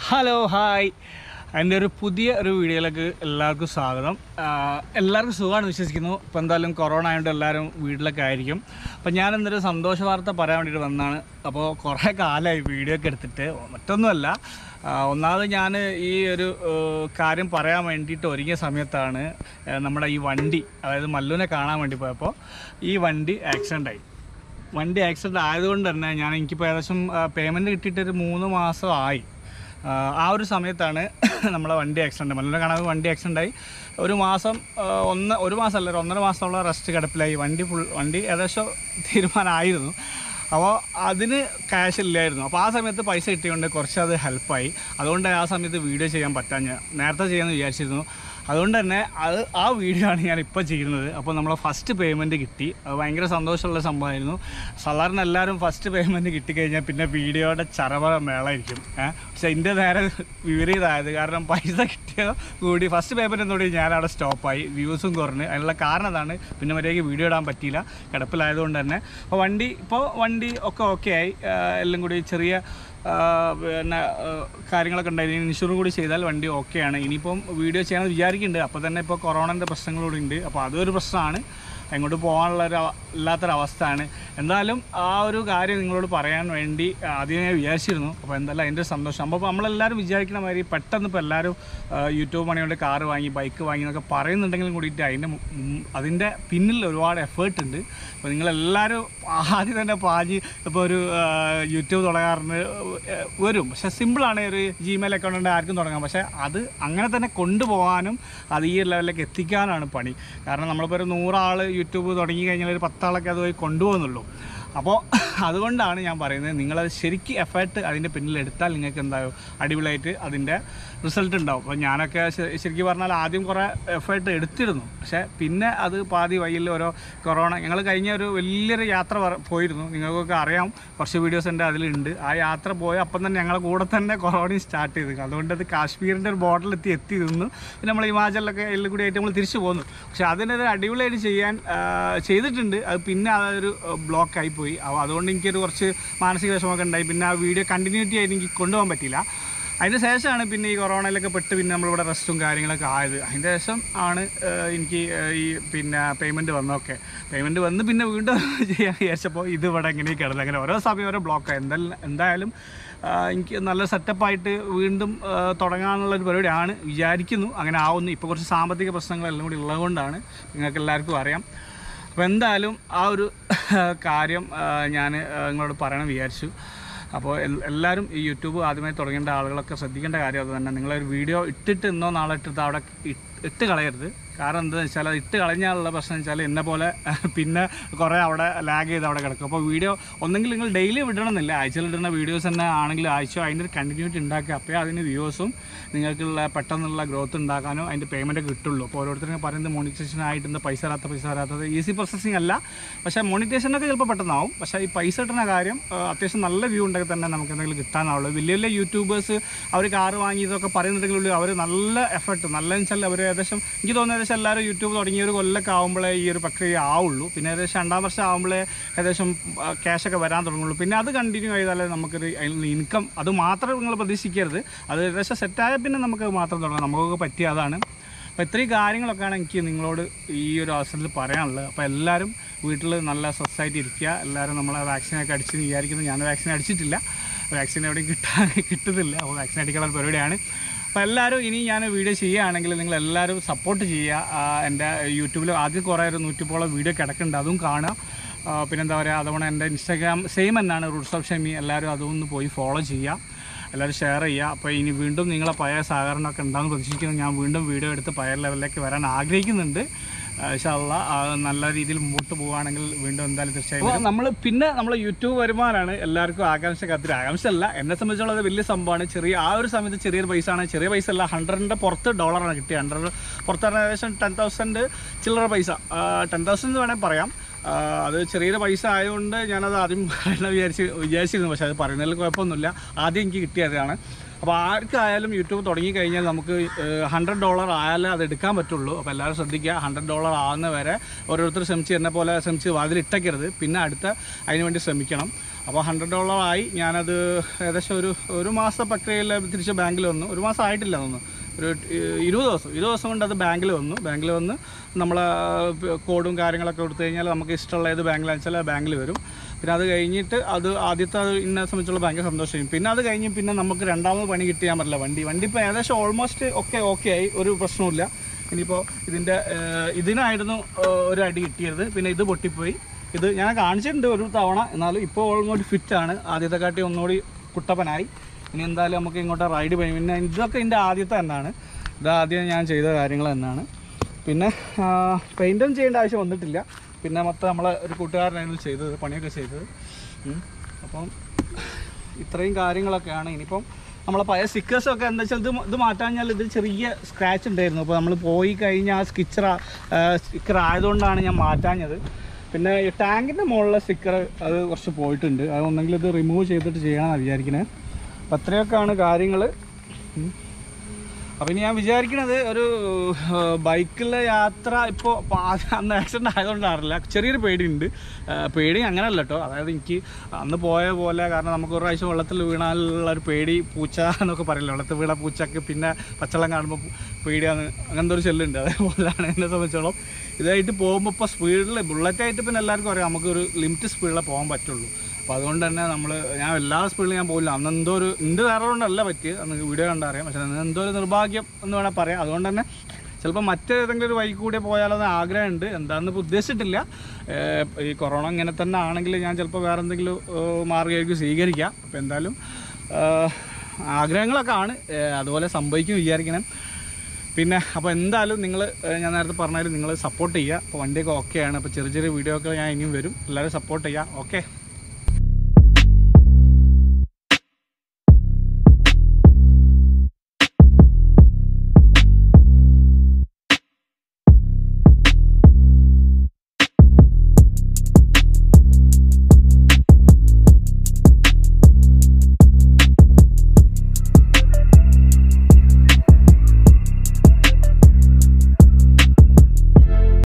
Hello hi എൻ്റെ ഒരു പുതിയ ഒരു വീഡിയോയിലേക്ക് എല്ലാവർക്കും സ്വാഗതം ആഹ് എല്ലാവർക്കും സുഖമാണ് വിശ്വസിക്കുന്നു ഇപ്പോൾ എന്തായാലും കൊറോണ ആയതുകൊണ്ട് എല്ലാവരും വീട്ടിലൊക്കെ ആയിരിക്കും അപ്പോൾ ഞാൻ എന്തൊരു സന്തോഷ വാർത്ത പറയാൻ വേണ്ടിയിട്ട് വന്നതാണ് അപ്പോൾ കുറേ കാലമായി വീഡിയോ ഒക്കെ എടുത്തിട്ട് മറ്റൊന്നുമല്ല ആഹ് ഒന്നാമത് ഞാൻ ഈ ഒരു ഏഹ്, കാര്യം പറയാൻ വേണ്ടിയിട്ട് ഒരുങ്ങിയ സമയത്താണ് ഏഹ്, നമ്മുടെ ഈ വണ്ടി അതായത് മല്ലുവിനെ കാണാൻ വേണ്ടി പോയപ്പോൾ ഈ വണ്ടി ആക്സിഡൻ്റ് ആയി വണ്ടി ആക്സിഡൻ്റ് ആയതുകൊണ്ട് തന്നെ ഞാൻ എനിക്കിപ്പോൾ ഏകദേശം പേയ്മെൻറ്റ് കിട്ടിയിട്ട് ഒരു മൂന്ന് മാസമായി ആ, ആ ഒരു സമയത്താണ് നമ്മളെ വണ്ടി ആക്സിഡൻറ്റ് മല്ലൂരെ കാണാൻ വണ്ടി ആക്സിഡൻ്റ് ആയി ഒരു മാസം ആ, ഒന്ന് ഒരു മാസമല്ല ഒരു ഒന്നര മാസമുള്ള റെസ്റ്റ് കിടപ്പിലായി വണ്ടി ഫുൾ വണ്ടി ഏകദേശം തീരുമാനമായിരുന്നു അപ്പോൾ അതിന് ക്യാഷ് ഇല്ലായിരുന്നു അപ്പോൾ ആ സമയത്ത് പൈസ കിട്ടിയതുകൊണ്ട് കുറച്ച് അത് ഹെൽപ്പായി അതുകൊണ്ട് ആ സമയത്ത് വീഡിയോ ചെയ്യാൻ പറ്റാൻ ഞാൻ നേരത്തെ ചെയ്യാമെന്ന് വിചാരിച്ചിരുന്നു അതുകൊണ്ട് തന്നെ അത് ആ വീഡിയോ ആണ് ഞാൻ ഇപ്പോൾ ചെയ്യുന്നത് അപ്പോൾ നമ്മളെ ഫസ്റ്റ് പേയ്മെൻറ്റ് കിട്ടി അത് ഭയങ്കര സന്തോഷമുള്ള സംഭവമായിരുന്നു സാധാരണ എല്ലാവരും ഫസ്റ്റ് പേയ്മെൻറ്റ് കിട്ടിക്കഴിഞ്ഞാൽ പിന്നെ വീഡിയോയുടെ ചരവ മേളായിരിക്കും ഏഹ് പക്ഷെ എൻ്റെ നേരെ വിപരീതമായത് കാരണം പൈസ കിട്ടിയ കൂടി ഫസ്റ്റ് പേയ്മെൻറ്റ് എന്നോട് ഞാൻ അവിടെ സ്റ്റോപ്പായി വ്യൂസും കുറഞ്ഞ് അതിനുള്ള കാരണം അതാണ് പിന്നെ മര്യാദയ്ക്ക് വീഡിയോ ഇടാൻ പറ്റിയില്ല കിടപ്പിലായതുകൊണ്ട് തന്നെ അപ്പോൾ വണ്ടി ഇപ്പോൾ വണ്ടി ഒക്കെ ഓക്കെ ആയി ആഹ് എല്ലാം കൂടി ചെറിയ ആ, പിന്നെ ആ, കാര്യങ്ങളൊക്കെ ഉണ്ടായിരുന്നു ഇൻഷുറും കൂടി ചെയ്താൽ വണ്ടി ഓക്കെയാണ് ഇനിയിപ്പം വീഡിയോ ചെയ്യാമെന്ന് വിചാരിക്കുന്നുണ്ട് അപ്പോൾ തന്നെ ഇപ്പോൾ കൊറോണൻ്റെ പ്രശ്നങ്ങളൂടെ ഉണ്ട് അപ്പോൾ അതൊരു പ്രശ്നമാണ് എങ്ങോട്ട് പോകാനുള്ള ഒരു അവ- ഇല്ലാത്തൊരവസ്ഥയാണ് എന്തായാലും ആ ഒരു കാര്യം നിങ്ങളോട് പറയാൻ വേണ്ടി ആദ്യം ഞാൻ വിചാരിച്ചിരുന്നു അപ്പോൾ എന്തായാലും അതിൻ്റെ സന്തോഷം അപ്പോൾ നമ്മളെല്ലാവരും വിചാരിക്കുന്ന മാതിരി പെട്ടെന്ന് ഇപ്പോൾ എല്ലാവരും ആ, യൂട്യൂബ് മണിയോട് കാറ് വാങ്ങി ബൈക്ക് വാങ്ങി എന്നൊക്കെ പറയുന്നുണ്ടെങ്കിലും കൂടിയിട്ട് അതിൻ്റെ മു- മും- അതിൻ്റെ പിന്നിൽ ഒരുപാട് എഫേർട്ട് ഉണ്ട് അപ്പോൾ നിങ്ങളെല്ലാവരും ആദ്യം തന്നെ പാഞ്ഞ് ഇപ്പോൾ ഒരു ആ, യൂട്യൂബ് തുടങ്ങാറിന് വരും പക്ഷേ സിമ്പിളാണ് ഒരു ജിമെയിൽ അക്കൗണ്ട് ഉണ്ട് ആർക്കും തുടങ്ങാം പക്ഷേ അത് അങ്ങനെ തന്നെ കൊണ്ടുപോകാനും അത് ഈ ഒരു ലെവലിലേക്ക് എത്തിക്കാനാണ് പണി കാരണം നമ്മളിപ്പോൾ ഒരു നൂറാൾ യൂട്യൂബ് തുടങ്ങി കഴിഞ്ഞാൽ ഒരു പത്താളൊക്കെ അത് പോയി കൊണ്ടുപോകുന്നുള്ളൂ അപ്പോൾ അതുകൊണ്ടാണ് ഞാൻ പറയുന്നത് നിങ്ങളത് ശരിക്കും എഫേർട്ട് അതിൻ്റെ പിന്നിൽ എടുത്താൽ നിങ്ങൾക്ക് എന്താകും അടിപൊളിയായിട്ട് അതിൻ്റെ റിസൾട്ട് ഉണ്ടാവും അപ്പോൾ ഞാനൊക്കെ ശ- ശരിക്കും പറഞ്ഞാൽ ആദ്യം കുറേ എഫേർട്ട് എടുത്തിരുന്നു പക്ഷേ പിന്നെ അത് പാതി വഴിയിൽ ഓരോ കൊറോണ ഞങ്ങൾ കഴിഞ്ഞ ഒരു വലിയൊരു യാത്ര പറ- പോയിരുന്നു നിങ്ങൾക്കൊക്കെ അറിയാം കുറച്ച് വീഡിയോസ് എൻ്റെ അതിലുണ്ട് ആ യാത്ര പോയ അപ്പം തന്നെ ഞങ്ങളെ കൂടെ തന്നെ കൊറോണയും സ്റ്റാർട്ട് ചെയ്തു അതുകൊണ്ട് അത് കാശ്മീരിൻ്റെ ഒരു ബോർഡറിലെത്തി എത്തി നിന്നു പിന്നെ നമ്മൾ ഹിമാചലിലൊക്കെ എല്ലാം കൂടി ആയിട്ട് നമ്മൾ തിരിച്ചു പോന്നു പക്ഷെ അതിനൊരു അടിപൊളിയായിട്ട് ചെയ്യാൻ ആ, ചെയ്തിട്ടുണ്ട് അത് പിന്നെ അതൊരു ബ്ലോക്കായി പോയി അപ്പോൾ അതുകൊണ്ട് എനിക്കൊരു കുറച്ച് മാനസിക വിഷമമൊക്കെ ഉണ്ടായി പിന്നെ ആ വീഡിയോ കണ്ടിന്യൂറ്റി ആയിട്ട് എനിക്ക് കൊണ്ടുപോകാൻ പറ്റിയില്ല അതിന് ശേഷമാണ് പിന്നെ ഈ കൊറോണയിലൊക്കെ പെട്ട് പിന്നെ നമ്മളിവിടെ റെസ്റ്റും കാര്യങ്ങളൊക്കെ ആയത് അതിന് ശേഷം ആണ് ഏഹ്, എനിക്ക് ഏഹ്, ഈ പിന്നെ പേയ്മെൻറ്റ് വന്നതൊക്കെ പേയ്മെൻറ്റ് വന്ന് പിന്നെ വീണ്ടും ചെയ്യാൻ വിചാരിച്ചപ്പോൾ ഇത് ഇവിടെ ഇങ്ങനെ കിടന്നു അങ്ങനെ ഓരോ സമയം ഓരോ ബ്ലോക്കായി എന്തായാലും എന്തായാലും ആഹ്, എനിക്ക് നല്ല സെറ്റപ്പായിട്ട് വീണ്ടും ആഹ്, തുടങ്ങാനുള്ളൊരു പരിപാടിയാണ് വിചാരിക്കുന്നു അങ്ങനെ ആവുന്നു ഇപ്പോൾ കുറച്ച് സാമ്പത്തിക പ്രശ്നങ്ങളെല്ലാം കൂടി ഉള്ളതുകൊണ്ടാണ് നിങ്ങൾക്ക് എല്ലാവർക്കും അറിയാം അപ്പോൾ എന്തായാലും ആ ഒരു കാര്യം ഞാൻ നിങ്ങളോട് പറയണം വിചാരിച്ചു അപ്പോൾ എൽ- എല്ലാവരും ഈ യൂട്യൂബ് ആദ്യമായി തുടങ്ങേണ്ട ആളുകളൊക്കെ ശ്രദ്ധിക്കേണ്ട കാര്യം അത് തന്നെ നിങ്ങളൊരു വീഡിയോ ഇട്ടിട്ട് ഇന്നോ നാളെ ഇട്ടിട്ട് അവിടെ ഇട്ട് ഇട്ട് കളയരുത് കാരണം എന്താണെന്ന് വെച്ചാൽ അത് ഇട്ട് കളഞ്ഞാലുള്ള പ്രശ്നം വെച്ചാൽ എന്നെ പോലെ പിന്നെ കുറേ അവിടെ ലാഗ് ചെയ്ത് അവിടെ കിടക്കും അപ്പോൾ വീഡിയോ ഒന്നെങ്കിൽ നിങ്ങൾ ഡെയിലി വിടണമെന്നില്ല ആഴ്ചയിൽ ഇടുന്ന വീഡിയോസ് തന്നെ ആണെങ്കിൽ ആഴ്ച അതിൻ്റെ ഒരു കണ്ടിന്യൂറ്റി ഉണ്ടാക്കുക അപ്പോൾ അതിന് വ്യൂസും നിങ്ങൾക്കുള്ള പെട്ടെന്നുള്ള ഗ്രോത്ത് ഉണ്ടാക്കാനും അതിൻ്റെ പേയ്മെൻറ്റ് കിട്ടുള്ളൂ അപ്പോൾ ഓരോരുത്തരും പറയുന്നത് മോണിറ്റൈസേഷൻ ആയിട്ട് എന്താ പൈസ തരാത്ത പൈസ തരാത്തത് ഈസി പ്രോസസ്സിങ് അല്ല പക്ഷേ മോണിറ്റൈസേഷനൊക്കെ ചിലപ്പോൾ പെട്ടെന്നാവും പക്ഷേ ഈ പൈസ കിട്ടുന്ന കാര്യം ആ, അത്യാവശ്യം നല്ല വ്യൂ ഉണ്ടെങ്കിൽ തന്നെ നമുക്ക് എന്തെങ്കിലും കിട്ടാനാവുള്ളൂ വലിയ വലിയ യൂട്യൂബേഴ്സ് അവർ കാറ് വാങ്ങി ഇതൊക്കെ പറയുന്നുണ്ടെങ്കിലും അവർ നല്ല എഫർട്ട് നല്ല വെച്ചാൽ അവർ ഏകദേശം എനിക്ക് തോന്നുന്നത് ഏകദേശം എല്ലാവരും യൂട്യൂബ് തുടങ്ങിയ ഒരു കൊല്ലൊക്കെ ആകുമ്പോഴേ ഈ ഒരു പ്രക്രിയ ആവുള്ളൂ പിന്നെ ഏകദേശം രണ്ടാം വർഷം ആകുമ്പോഴേ ഏകദേശം ക്യാഷൊക്കെ വരാൻ തുടങ്ങുള്ളൂ പിന്നെ അത് കണ്ടിന്യൂ ചെയ്താലേ നമുക്കൊരു അതിൽ നിന്ന് ഇൻകം അത് മാത്രം നിങ്ങൾ പ്രതീക്ഷിക്കരുത് അത് ഏകദേശം സെറ്റായ പിന്നെ നമുക്ക് മാത്രം തുടങ്ങാം നമുക്കൊക്കെ പറ്റിയ അതാണ് അപ്പോൾ ഇത്രയും കാര്യങ്ങളൊക്കെയാണ് എനിക്ക് നിങ്ങളോട് ഈ ഒരു അവസരത്തിൽ പറയാനുള്ളത് അപ്പോൾ എല്ലാവരും വീട്ടിൽ നല്ല സ്വസ്ഥമായിട്ട് ഇരിക്കുക എല്ലാവരും നമ്മളെ വാക്സിനൊക്കെ അടിച്ചെന്ന് വിചാരിക്കുന്നു ഞാൻ വാക്സിൻ അടിച്ചിട്ടില്ല വാക്സിൻ എവിടെയും കിട്ടാൻ കിട്ടുന്നില്ല അപ്പോൾ വാക്സിൻ അടിക്കാനുള്ള പരിപാടിയാണ് അപ്പോൾ എല്ലാവരും ഇനി ഞാൻ വീഡിയോ ചെയ്യുകയാണെങ്കിൽ നിങ്ങൾ എല്ലാവരും സപ്പോർട്ട് ചെയ്യുക ആ, എൻ്റെ യൂട്യൂബിൽ ആദ്യം കുറേ ഒരു നൂറ്റിപ്പോളം വീഡിയോ കിടക്കുന്നുണ്ട് അതും കാണുക ആ, പിന്നെന്താ പറയുക അതുകൊണ്ട് എൻ്റെ ഇൻസ്റ്റാഗ്രാം സെയിം തന്നെയാണ് റൂട്ട്സ് ഓഫ് ഷമി എല്ലാവരും അതൊന്ന് പോയി ഫോളോ ചെയ്യുക എല്ലാവരും ഷെയർ ചെയ്യുക അപ്പോൾ ഇനി വീണ്ടും നിങ്ങളെ പഴയ സഹകരണമൊക്കെ ഉണ്ടാകുമെന്ന് പ്രതീക്ഷിക്കുന്നു ഞാൻ വീണ്ടും വീഡിയോ എടുത്ത് പഴയ ലെവലിലേക്ക് വരാൻ ആഗ്രഹിക്കുന്നുണ്ട് ഇൻഷാല്ല നല്ല രീതിയിൽ മുമ്പോട്ട് പോവുകയാണെങ്കിൽ വീണ്ടും എന്തായാലും തീർച്ചയായും നമ്മൾ പിന്നെ നമ്മൾ യൂട്യൂബ് വരുമാനമാണ് എല്ലാവർക്കും ആകാംക്ഷ കത്തിരി ആകാംക്ഷ അല്ല എന്നെ സംബന്ധിച്ചുള്ള അത് വലിയ സംഭവമാണ് ചെറിയ ആ ഒരു സമയത്ത് ചെറിയൊരു പൈസ ആണ് ചെറിയ പൈസ അല്ല ഹൺഡ്രഡിൻ്റെ പുറത്ത് ഡോളറാണ് കിട്ടിയത് ഹൺഡ്രഡ് പുറത്താണ് ഏകദേശം ടെൻ തൗസൻഡ് ചില്ലറ പൈസ ടെൻ തൗസൻഡ് എന്ന് വേണമെങ്കിൽ പറയാം ആ, അത് ചെറിയൊരു പൈസ ആയതുകൊണ്ട് ഞാനത് ആദ്യം പറയണ വിചാരിച്ച് വിചാരിച്ചിരുന്നു പക്ഷേ അത് പറയുന്നതിൽ കുഴപ്പമൊന്നുമില്ല ആദ്യം എനിക്ക് കിട്ടിയതാണ് അപ്പോൾ ആർക്കായാലും യൂട്യൂബ് തുടങ്ങി കഴിഞ്ഞാൽ നമുക്ക് ഹൺഡ്രഡ് ഡോളർ ആയാലേ അത് എടുക്കാൻ പറ്റുള്ളൂ അപ്പോൾ എല്ലാവരും ശ്രദ്ധിക്കുക ഹൺഡ്രഡ് ഡോളർ ആകുന്ന വരെ ഓരോരുത്തർ ശ്രമിച്ച് എന്നെ പോലെ ശ്രമിച്ച് വാതിലിട്ടേക്കരുത് പിന്നെ അടുത്ത അതിന് വേണ്ടി ശ്രമിക്കണം അപ്പോൾ ഹൺഡ്രഡ് ഡോളർ ആയി ഞാനത് ഏകദേശം ഒരു ഒരു മാസത്തെ പ്രക്രിയയിൽ തിരിച്ച് ബാങ്കിൽ വന്നു ഒരു മാസം ആയിട്ടില്ല തോന്നുന്നു ഒരു ഏഹ്, ഇരുപത് ദിവസം ഇരുപത് ദിവസം കൊണ്ട് അത് ബാങ്കിൽ വന്നു ബാങ്കിൽ വന്ന് നമ്മൾ കോഡും കാര്യങ്ങളൊക്കെ കൊടുത്തു കഴിഞ്ഞാൽ നമുക്ക് ഇഷ്ടമുള്ള ഏത് ബാങ്കിലാണെന്ന് വെച്ചാൽ ബാങ്കിൽ വരും പിന്നെ അത് കഴിഞ്ഞിട്ട് അത് ആദ്യത്തെ അത് ഇന്നെ സംബന്ധിച്ചുള്ള ഭയങ്കര സന്തോഷം പിന്നെ അത് കഴിഞ്ഞ് പിന്നെ നമുക്ക് രണ്ടാമത് പണി കിട്ടിയാൽ പറ്റില്ല വണ്ടി വണ്ടി ഇപ്പോൾ ഏകദേശം ഓൾമോസ്റ്റ് ഒക്കെ ഓക്കെ ആയി ഒരു പ്രശ്നവുമില്ല ഇനിയിപ്പോൾ ഇതിൻ്റെ ഏഹ്, ഇതിനായിരുന്നു ഏഹ്, ഒരു അടി കിട്ടിയത് പിന്നെ ഇത് പൊട്ടിപ്പോയി ഇത് ഞാൻ കാണിച്ചിട്ടുണ്ട് ഒരു തവണ എന്നാലും ഇപ്പോൾ ഓൾമോസ്റ്റ് ഫിറ്റ് ആണ് ആദ്യത്തെ കാട്ടി ഒന്നുകൂടി കുട്ടപ്പനായി ഇനി എന്തായാലും നമുക്ക് ഇങ്ങോട്ട് റൈഡ് പോയി പിന്നെ ഇതൊക്കെ എൻ്റെ ആദ്യത്തെ തന്നെയാണ് ഇത് ആദ്യം ഞാൻ ചെയ്ത കാര്യങ്ങൾ തന്നെയാണ് പിന്നെ പെയിൻറ്റും ചെയ്യേണ്ട ആവശ്യം വന്നിട്ടില്ല പിന്നെ മൊത്തം നമ്മളെ ഒരു കൂട്ടുകാരനായിരുന്നു ചെയ്തത് പണിയൊക്കെ ചെയ്തത് ഉം. അപ്പം ഇത്രയും കാര്യങ്ങളൊക്കെയാണ് ഇനിയിപ്പം നമ്മളെ പഴയ സ്റ്റിക്കേഴ്സൊക്കെ എന്താ വെച്ചാൽ ഇത് മ- ഇത് മാറ്റാഞ്ഞാൽ ഇത് ചെറിയ സ്ക്രാച്ച് ഉണ്ടായിരുന്നു അപ്പോൾ നമ്മൾ പോയി കഴിഞ്ഞാൽ ആ സ്റ്റിച്ചർ സ്റ്റിക്കർ ആയതുകൊണ്ടാണ് ഞാൻ മാറ്റാഞ്ഞത് പിന്നെ ഈ ടാങ്കിൻ്റെ മുകളിലെ സ്റ്റിക്കർ അത് കുറച്ച് പോയിട്ടുണ്ട് അത് ഒന്നെങ്കിൽ ഇത് റിമൂവ് ചെയ്തിട്ട് ചെയ്യാമെന്നാണ് വിചാരിക്കുന്നത് അപ്പം അത്രയൊക്കെയാണ് കാര്യങ്ങൾ അപ്പം ഇനി ഞാൻ വിചാരിക്കണത് ഒരു ബൈക്കിലെ യാത്ര ഇപ്പോൾ അന്ന് ആക്സിഡൻ്റ് ആയതുകൊണ്ടാറില്ല ചെറിയൊരു പേടിയുണ്ട് ആ, പേടി അങ്ങനെയല്ല കേട്ടോ അതായത് എനിക്ക് അന്ന് പോയ പോലെ കാരണം നമുക്ക് ഒരു പ്രാവശ്യം വെള്ളത്തിൽ വീണാലുള്ള ഒരു പേടി പൂച്ച എന്നൊക്കെ പറയില്ല വെള്ളത്തിൽ വീണ പൂച്ചക്ക് പിന്നെ പച്ചവെള്ളം കാണുമ്പോൾ പേടിയാണ് അങ്ങനത്തെ ഒരു ചെല്ലുണ്ട് അതേപോലെയാണ് എന്നെ സംബന്ധിച്ചോളം ഇതായിട്ട് പോകുമ്പോൾ ഇപ്പോൾ സ്പീഡിൽ ബുള്ളറ്റായിട്ട് പിന്നെ എല്ലാവർക്കും അറിയാം നമുക്കൊരു ലിമിറ്റ് സ്പീഡിലേ പോകാൻ പറ്റുള്ളൂ അപ്പോൾ അതുകൊണ്ട് തന്നെ നമ്മൾ ഞാൻ എല്ലാ സ്പീഡിലും ഞാൻ പോയില്ല അന്ന് എന്തോ ഒരു എന്ത് കാരണം കൊണ്ടല്ല പറ്റിയത് അന്ന് വീഡിയോ കണ്ടറിയാം പക്ഷേ അന്ന് എന്തോ ഒരു നിർഭാഗ്യം എന്ന് വേണേൽ പറയാം അതുകൊണ്ട് തന്നെ ചിലപ്പോൾ മറ്റേതെങ്കിലും ഒരു വഴി കൂടെ പോയാലെന്ന് ആഗ്രഹമുണ്ട് എന്താണെന്ന് ഇപ്പോൾ ഉദ്ദേശിച്ചിട്ടില്ല ഏഹ് ഈ കൊറോണ ഇങ്ങനെ തന്നെ ആണെങ്കിൽ ഞാൻ ചിലപ്പോൾ വേറെ എന്തെങ്കിലും ഏഹ് മാർഗ്ഗമായിരിക്കും സ്വീകരിക്കാം അപ്പോൾ എന്തായാലും ഏഹ് ആഗ്രഹങ്ങളൊക്കെ ആണ് ഏഹ് അതുപോലെ സംഭവിക്കും വിചാരിക്കണം പിന്നെ അപ്പോൾ എന്തായാലും നിങ്ങൾ ഞാൻ നേരത്തെ പറഞ്ഞാലും നിങ്ങൾ സപ്പോർട്ട് ചെയ്യുക അപ്പോൾ വണ്ടിയൊക്കെ ഓക്കെയാണ് അപ്പോൾ ചെറിയ ചെറിയ വീഡിയോ ഒക്കെ ഞാൻ ഇനിയും വരും എല്ലാവരും സപ്പോർട്ട് ചെയ്യുക ഓക്കെ